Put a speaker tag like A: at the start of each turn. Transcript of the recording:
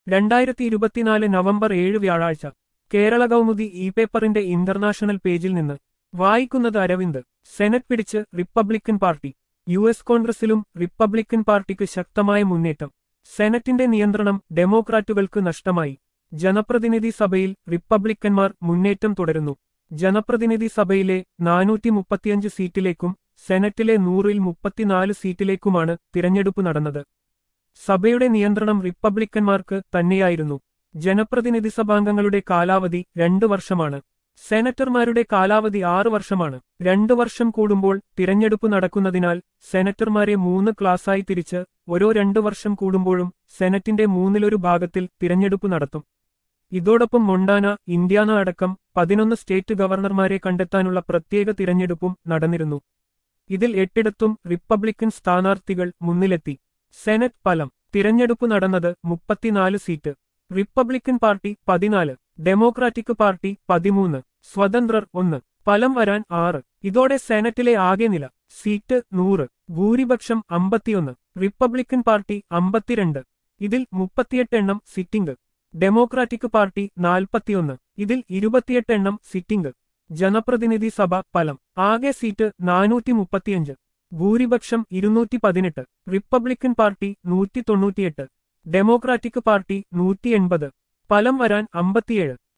A: രണ്ടായിരത്തി ഇരുപത്തിനാല് നവംബർ ഏഴ് വ്യാഴാഴ്ച കേരള കൗമുദി ഇ പേപ്പറിന്റെ ഇന്റർനാഷണൽ പേജിൽ നിന്ന് വായിക്കുന്നത് അരവിന്ദ് സെനറ്റ് പിടിച്ച് റിപ്പബ്ലിക്കൻ പാർട്ടി യു എസ് കോൺഗ്രസിലും റിപ്പബ്ലിക്കൻ പാർട്ടിക്ക് ശക്തമായ മുന്നേറ്റം സെനറ്റിന്റെ നിയന്ത്രണം ഡെമോക്രാറ്റുകൾക്ക് നഷ്ടമായി ജനപ്രതിനിധി സഭയിൽ റിപ്പബ്ലിക്കന്മാർ മുന്നേറ്റം തുടരുന്നു ജനപ്രതിനിധി സഭയിലെ നാനൂറ്റി മുപ്പത്തിയഞ്ച് സീറ്റിലേക്കും സെനറ്റിലെ നൂറിൽ മുപ്പത്തിനാല് സീറ്റിലേക്കുമാണ് തിരഞ്ഞെടുപ്പ് നടന്നത് സഭയുടെ നിയന്ത്രണം റിപ്പബ്ലിക്കന്മാർക്ക് തന്നെയായിരുന്നു ജനപ്രതിനിധി സഭാംഗങ്ങളുടെ കാലാവധി രണ്ടു വർഷമാണ് സെനറ്റർമാരുടെ കാലാവധി ആറ് വർഷമാണ് രണ്ടു വർഷം കൂടുമ്പോൾ തിരഞ്ഞെടുപ്പ് നടക്കുന്നതിനാൽ സെനറ്റർമാരെ മൂന്ന് ക്ലാസായി തിരിച്ച് ഓരോ രണ്ടു വർഷം കൂടുമ്പോഴും സെനറ്റിന്റെ മൂന്നിലൊരു ഭാഗത്തിൽ തിരഞ്ഞെടുപ്പ് നടത്തും ഇതോടൊപ്പം മൊണ്ടാന ഇന്ത്യാന അടക്കം പതിനൊന്ന് സ്റ്റേറ്റ് ഗവർണർമാരെ കണ്ടെത്താനുള്ള പ്രത്യേക തിരഞ്ഞെടുപ്പും നടന്നിരുന്നു ഇതിൽ എട്ടിടത്തും റിപ്പബ്ലിക്കൻ സ്ഥാനാർത്ഥികൾ മുന്നിലെത്തി സെനറ്റ് ഫലം തിരഞ്ഞെടുപ്പ് നടന്നത് മുപ്പത്തിനാല് സീറ്റ് റിപ്പബ്ലിക്കൻ പാർട്ടി പതിനാല് ഡെമോക്രാറ്റിക് പാർട്ടി പതിമൂന്ന് സ്വതന്ത്രർ ഒന്ന് ഫലം വരാൻ ആറ് ഇതോടെ സെനറ്റിലെ ആകെ നില സീറ്റ് നൂറ് ഭൂരിപക്ഷം അമ്പത്തിയൊന്ന് റിപ്പബ്ലിക്കൻ പാർട്ടി അമ്പത്തിരണ്ട് ഇതിൽ മുപ്പത്തിയെട്ട് എണ്ണം സിറ്റിംഗ് ഡെമോക്രാറ്റിക് പാർട്ടി നാൽപ്പത്തിയൊന്ന് ഇതിൽ ഇരുപത്തിയെട്ട് എണ്ണം സിറ്റിംഗ് ജനപ്രതിനിധി സഭ ഫലം ആകെ സീറ്റ് നാനൂറ്റി മുപ്പത്തിയഞ്ച് ഭൂരിപക്ഷം ഇരുന്നൂറ്റി പതിനെട്ട് റിപ്പബ്ലിക്കൻ പാർട്ടി നൂറ്റി തൊണ്ണൂറ്റിയെട്ട് ഡെമോക്രാറ്റിക് പാർട്ടി നൂറ്റി എൺപത് ഫലം വരാൻ അമ്പത്തിയേഴ്